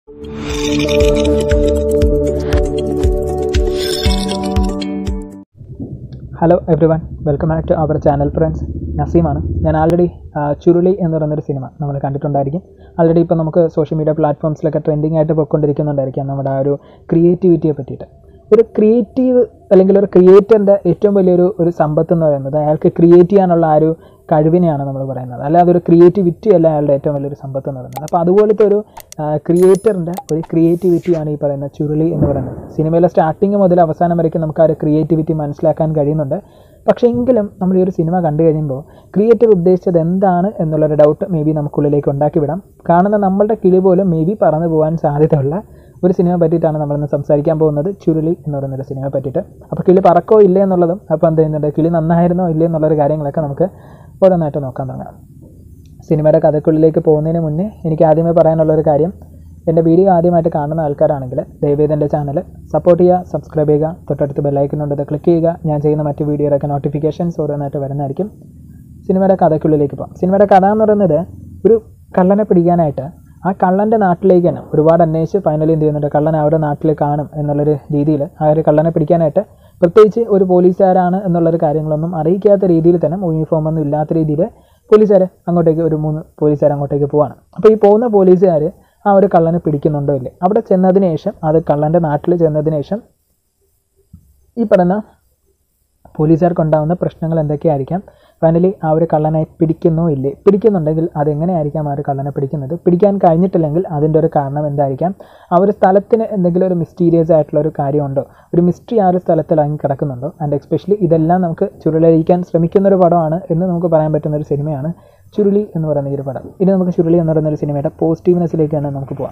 hello everyone welcome back to our channel friends നസീമാണ് ഞാൻ already Churuli എന്ന് പറയുന്നൊരു സിനിമ നമ്മൾ കണ്ടിട്ടുണ്ടായിരിക്കും ആൾറെഡി ഇപ്പോൾ നമുക്ക് സോഷ്യൽ മീഡിയ പ്ലാറ്റ്ഫോംസിലൊക്കെ ട്രെൻഡിങ് ആയിട്ട് പോയിക്കൊണ്ടിരിക്കുന്നുണ്ടായിരിക്കാം നമ്മുടെ ആ ഒരു ക്രിയേറ്റിവിറ്റിയെ പറ്റിയിട്ട് ഒരു ക്രിയേറ്റീവ് അല്ലെങ്കിൽ ഒരു ക്രിയേറ്ററിൻ്റെ ഏറ്റവും വലിയൊരു ഒരു സമ്പത്ത് എന്ന് പറയുന്നത് അയാൾക്ക് ക്രിയേറ്റ് ചെയ്യാനുള്ള ആ ഒരു കഴിവിനെയാണ് നമ്മൾ പറയുന്നത് അല്ലാതെ ഒരു ക്രിയേറ്റിവിറ്റി അല്ല അയാളുടെ ഏറ്റവും വലിയൊരു സമ്പത്ത് എന്ന് പറയുന്നത് അപ്പോൾ അതുപോലത്തെ ഒരു ക്രിയേറ്ററിൻ്റെ ഒരു ക്രിയേറ്റിവിറ്റിയാണ് ഈ പറയുന്ന ചുരുളി എന്ന് പറയുന്നത് സിനിമയിലെ സ്റ്റാർട്ടിങ് മുതൽ അവസാനം വരയ്ക്കും നമുക്ക് ആ ഒരു ക്രിയേറ്റിവിറ്റി മനസ്സിലാക്കാൻ കഴിയുന്നുണ്ട് പക്ഷേ എങ്കിലും നമ്മൾ ഈ ഒരു സിനിമ കണ്ടു കഴിയുമ്പോൾ ക്രിയേറ്റർ ഉദ്ദേശിച്ചത് എന്താണ് എന്നുള്ളൊരു ഡൗട്ട് മേ ബി നമുക്കുള്ളിലേക്ക് ഉണ്ടാക്കി വിടാം കാണുന്ന നമ്മളുടെ കിളി പോലും മേ ബി പറന്നു പോകാൻ സാധ്യതയുള്ള ഒരു സിനിമ പറ്റിയിട്ടാണ് നമ്മളിന്ന് സംസാരിക്കാൻ പോകുന്നത് ചുരുളി എന്ന് പറയുന്നൊരു സിനിമ പറ്റിയിട്ട് അപ്പോൾ കിളി പറക്കോ ഇല്ലേ എന്നുള്ളതും അപ്പോൾ എന്ത് ചെയ്യുന്നുണ്ട് കിളി നന്നായിരുന്നോ ഇല്ലേ എന്നുള്ളൊരു കാര്യങ്ങളൊക്കെ നമുക്ക് ഓരോന്നായിട്ട് നോക്കാൻ തുടങ്ങാം സിനിമയുടെ കഥക്കുള്ളിലേക്ക് പോകുന്നതിന് മുന്നേ എനിക്ക് ആദ്യമേ പറയാനുള്ളൊരു കാര്യം എൻ്റെ വീഡിയോ ആദ്യമായിട്ട് കാണുന്ന ആൾക്കാരാണെങ്കിൽ ദയവേദ എൻ്റെ ചാനൽ സപ്പോർട്ട് ചെയ്യുക സബ്സ്ക്രൈബ് ചെയ്യുക തൊട്ടടുത്ത് ബെല്ലൈക്കനുണ്ട് അത് ക്ലിക്ക് ചെയ്യുക ഞാൻ ചെയ്യുന്ന മറ്റ് വീഡിയോയിലൊക്കെ നോട്ടിഫിക്കേഷൻസ് ഓരോന്നായിട്ട് വരുന്നതായിരിക്കും സിനിമയുടെ കഥയ്ക്കുള്ളിലേക്ക് പോകാം സിനിമയുടെ കഥ എന്ന് പറയുന്നത് ഒരു കള്ളനെ പിടിക്കാനായിട്ട് ആ കള്ളൻ്റെ നാട്ടിലേക്ക് തന്നെ ഒരുപാട് അന്വേഷിച്ച് ഫൈനലി എന്ത് ചെയ്യുന്നുണ്ട് കള്ളൻ അവരുടെ നാട്ടിൽ കാണും എന്നുള്ളൊരു രീതിയിൽ ആ ഒരു കള്ളനെ പിടിക്കാനായിട്ട് പ്രത്യേകിച്ച് ഒരു പോലീസുകാരാണ് എന്നുള്ളൊരു കാര്യങ്ങളൊന്നും അറിയിക്കാത്ത രീതിയിൽ തന്നെ യൂണിഫോം ഒന്നും ഇല്ലാത്ത രീതിയിൽ പോലീസുകാർ അങ്ങോട്ടേക്ക് ഒരു മൂന്ന് പോലീസുകാർ അങ്ങോട്ടേക്ക് പോവാണ് അപ്പോൾ ഈ പോകുന്ന പോലീസുകാർ ആ ഒരു കള്ളനെ പിടിക്കുന്നുണ്ടോ ഇല്ലേ അവിടെ ചെന്നതിന് ശേഷം അത് കള്ളൻ്റെ നാട്ടിൽ ചെന്നതിന് ശേഷം ഈ പറയുന്ന പോലീസുകാർക്ക് ഉണ്ടാകുന്ന പ്രശ്നങ്ങൾ എന്തൊക്കെയായിരിക്കാം ഫൈനലി ആ ഒരു കള്ളനെ പിടിക്കുന്നോ ഇല്ലേ പിടിക്കുന്നുണ്ടെങ്കിൽ അതെങ്ങനെയായിരിക്കാം ആ ഒരു കള്ളനെ പിടിക്കുന്നത് പിടിക്കാൻ കഴിഞ്ഞിട്ടില്ലെങ്കിൽ അതിൻ്റെ ഒരു കാരണം എന്തായിരിക്കാം ആ ഒരു സ്ഥലത്തിന് എന്തെങ്കിലും ഒരു മിസ്റ്റീരിയസ് ആയിട്ടുള്ള ഒരു കാര്യമുണ്ടോ ഒരു മിസ്റ്ററി ആ ഒരു സ്ഥലത്തിൽ അങ്ങ് കിടക്കുന്നുണ്ടോ ആൻഡ് എക്സ്പെഷ്യലി ഇതെല്ലാം നമുക്ക് ചുരുളഴിക്കാൻ ശ്രമിക്കുന്ന ഒരു പടമാണ് എന്ന് നമുക്ക് പറയാൻ പറ്റുന്ന ഒരു സിനിമയാണ് ചുരുളി എന്ന് പറയുന്ന ഈ ഒരു പടം ഇനി നമുക്ക് ചുരുളി എന്ന് പറയുന്ന ഒരു സിനിമയുടെ പോസിറ്റീവ്നെസ്സിലേക്ക് തന്നെ നമുക്ക് പോവാം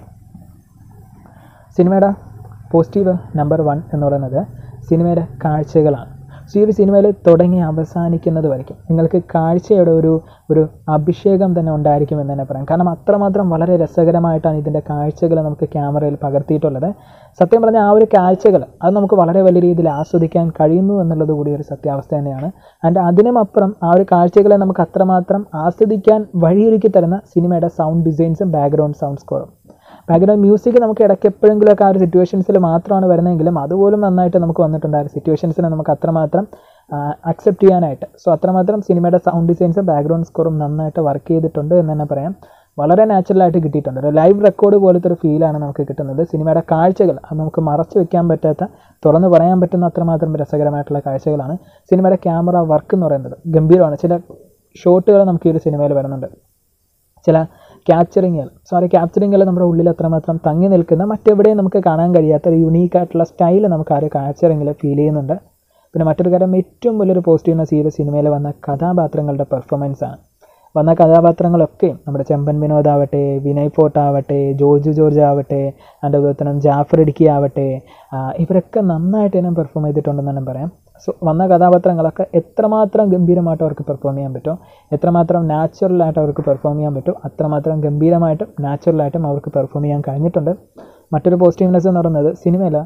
സിനിമയുടെ പോസിറ്റീവ് നമ്പർ വൺ എന്ന് പറയുന്നത് സിനിമയുടെ കാഴ്ചകളാണ് സോ ഈ ഒരു സിനിമയിൽ തുടങ്ങി അവസാനിക്കുന്നത് വരയ്ക്കും നിങ്ങൾക്ക് കാഴ്ചയുടെ ഒരു ഒരു അഭിഷേകം തന്നെ ഉണ്ടായിരിക്കും എന്ന് തന്നെ പറയാം കാരണം അത്രമാത്രം വളരെ രസകരമായിട്ടാണ് ഇതിൻ്റെ കാഴ്ചകൾ നമുക്ക് ക്യാമറയിൽ പകർത്തിയിട്ടുള്ളത് സത്യം പറഞ്ഞാൽ ആ ഒരു കാഴ്ചകൾ അത് നമുക്ക് വളരെ വലിയ രീതിയിൽ ആസ്വദിക്കാൻ കഴിയുന്നു എന്നുള്ളത് കൂടി ഒരു സത്യാവസ്ഥ തന്നെയാണ് ആൻഡ് അതിനുമപ്പുറം ആ ഒരു കാഴ്ചകളെ നമുക്ക് അത്രമാത്രം ആസ്വദിക്കാൻ വഴിയൊരുക്കി തരുന്ന സിനിമയുടെ സൗണ്ട് ഡിസൈൻസും ബാക്ക്ഗ്രൗണ്ട് സൗണ്ട് സ്കോറും ബാക്ക്ഗ്രൗണ്ട് മ്യൂസിക് നമുക്ക് ഇടയ്ക്ക് എപ്പോഴെങ്കിലുമൊക്കെ ആ ഒരു സിറ്റുവേഷൻസിൽ മാത്രമാണ് വരുന്നതെങ്കിലും അതുപോലും നന്നായിട്ട് നമുക്ക് വന്നിട്ടുണ്ട് ആ ഒരു സിറ്റുവേഷൻസിനെ നമുക്ക് അത്രമാത്രം അക്സെപ്റ്റ് ചെയ്യാനായിട്ട് സോ അത്രമാത്രം സിനിമയുടെ സൗണ്ട് ഡിസൈൻസും ബാക്ക്ഗ്രൗണ്ട് സ്കോറും നന്നായിട്ട് വർക്ക് ചെയ്തിട്ടുണ്ട് എന്ന് തന്നെ പറയാം വളരെ നാച്ചുറലായിട്ട് കിട്ടിയിട്ടുണ്ട് ഒരു ലൈവ് റെക്കോർഡ് പോലത്തെ ഒരു ഫീലാണ് നമുക്ക് കിട്ടുന്നത് സിനിമയുടെ കാഴ്ചകൾ അത് നമുക്ക് മറച്ചു വെക്കാൻ പറ്റാത്ത തുറന്നു പറയാൻ പറ്റുന്ന അത്രമാത്രം രസകരമായിട്ടുള്ള കാഴ്ചകളാണ് സിനിമയുടെ ക്യാമറ വർക്ക് എന്ന് പറയുന്നത് ഗംഭീരമാണ് ചില ഷോട്ടുകൾ നമുക്ക് ഈ ഒരു സിനിമയിൽ വരുന്നുണ്ട് ചില ക്യാപ്ചറിങ്ങുകൾ സോറി ക്യാപ്ചറിങ്ങുകൾ നമ്മുടെ ഉള്ളിൽ അത്രമാത്രം തങ്ങി നിൽക്കുന്ന മറ്റെവിടെയും നമുക്ക് കാണാൻ കഴിയാത്ത ഒരു യുണീക്ക് ആയിട്ടുള്ള സ്റ്റൈൽ നമുക്ക് ആ ഒരു ക്യാപ്ചറിങ്ങിൽ ഫീൽ ചെയ്യുന്നുണ്ട് പിന്നെ മറ്റൊരു കാര്യം ഏറ്റവും വലിയൊരു പോസിറ്റീവ്നെസ് ഈ ഒരു സിനിമയിൽ വന്ന കഥാപാത്രങ്ങളുടെ പെർഫോമൻസ് ആണ് വന്ന കഥാപാത്രങ്ങളൊക്കെ നമ്മുടെ ചെമ്പൻ വിനോദ് ആവട്ടെ വിനയ് ഫോർട്ട് ആവട്ടെ ജോർജ് ജോർജ് ആവട്ടെ അതിൻ്റെ അതുപോലെ തന്നെ ജാഫർ ഇടുക്കി ആവട്ടെ ഇവരൊക്കെ നന്നായിട്ട് തന്നെ പെർഫോം ചെയ്തിട്ടുണ്ടെന്ന് തന്നെ പറയാം സോ വന്ന കഥാപാത്രങ്ങളൊക്കെ എത്രമാത്രം ഗംഭീരമായിട്ട് അവർക്ക് പെർഫോം ചെയ്യാൻ പറ്റുമോ എത്രമാത്രം നാച്ചുറലായിട്ട് അവർക്ക് പെർഫോം ചെയ്യാൻ പറ്റും അത്രമാത്രം ഗംഭീരമായിട്ടും നാച്ചുറലായിട്ടും അവർക്ക് പെർഫോം ചെയ്യാൻ കഴിഞ്ഞിട്ടുണ്ട് മറ്റൊരു പോസിറ്റീവ്നെസ് എന്ന് പറയുന്നത് സിനിമയിൽ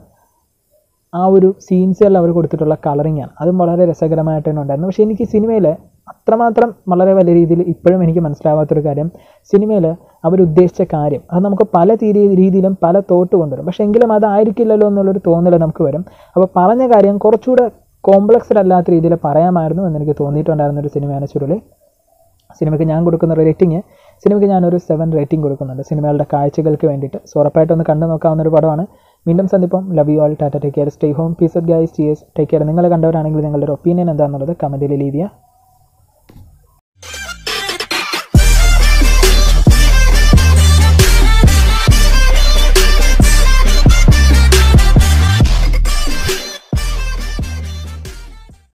ആ ഒരു സീൻസുകളിൽ അവർ കൊടുത്തിട്ടുള്ള കളറിംഗ് ആണ് അതും വളരെ രസകരമായിട്ട് തന്നെ ഉണ്ടായിരുന്നു പക്ഷേ എനിക്ക് സിനിമയിൽ അത്രമാത്രം വളരെ വലിയ രീതിയിൽ ഇപ്പോഴും എനിക്ക് മനസ്സിലാവാത്തൊരു കാര്യം സിനിമയിൽ അവരുദ്ദേശിച്ച കാര്യം അത് നമുക്ക് പല തീരി രീതിയിലും പല തോട്ട് കൊണ്ടുവരും പക്ഷേ എങ്കിലും അതായിരിക്കില്ലല്ലോ എന്നുള്ളൊരു തോന്നൽ നമുക്ക് വരും അപ്പോൾ പറഞ്ഞ കാര്യം കുറച്ചുകൂടെ കോംപ്ലക്സ്ഡ് അല്ലാത്ത രീതിയിൽ പറയാമായിരുന്നു എന്നെനിക്ക് തോന്നിയിട്ടുണ്ടായിരുന്ന ഒരു സിനിമയാണ് ചുരുളി സിനിമയ്ക്ക് ഞാൻ കൊടുക്കുന്ന റേറ്റിംഗ് സിനിമയ്ക്ക് ഞാനൊരു സെവൻ റേറ്റിംഗ് കൊടുക്കുന്നുണ്ട് സിനിമകളുടെ കാഴ്ചകൾക്ക് വേണ്ടിയിട്ട് സോ ഉറപ്പായിട്ടൊന്ന് കണ്ടു നോക്കാവുന്ന ഒരു പടമാണ് വീണ്ടും സന്ദിപ്പം love you all tata take care stay home peace of guys cheers take care നിങ്ങൾ കണ്ടവരാണെങ്കിൽ നിങ്ങളുടെ ഒരു ഒപ്പീനിയൻ എന്താണെന്നുള്ളത് കമൻറ്റിൽ ലീവ് ചെയ്യുക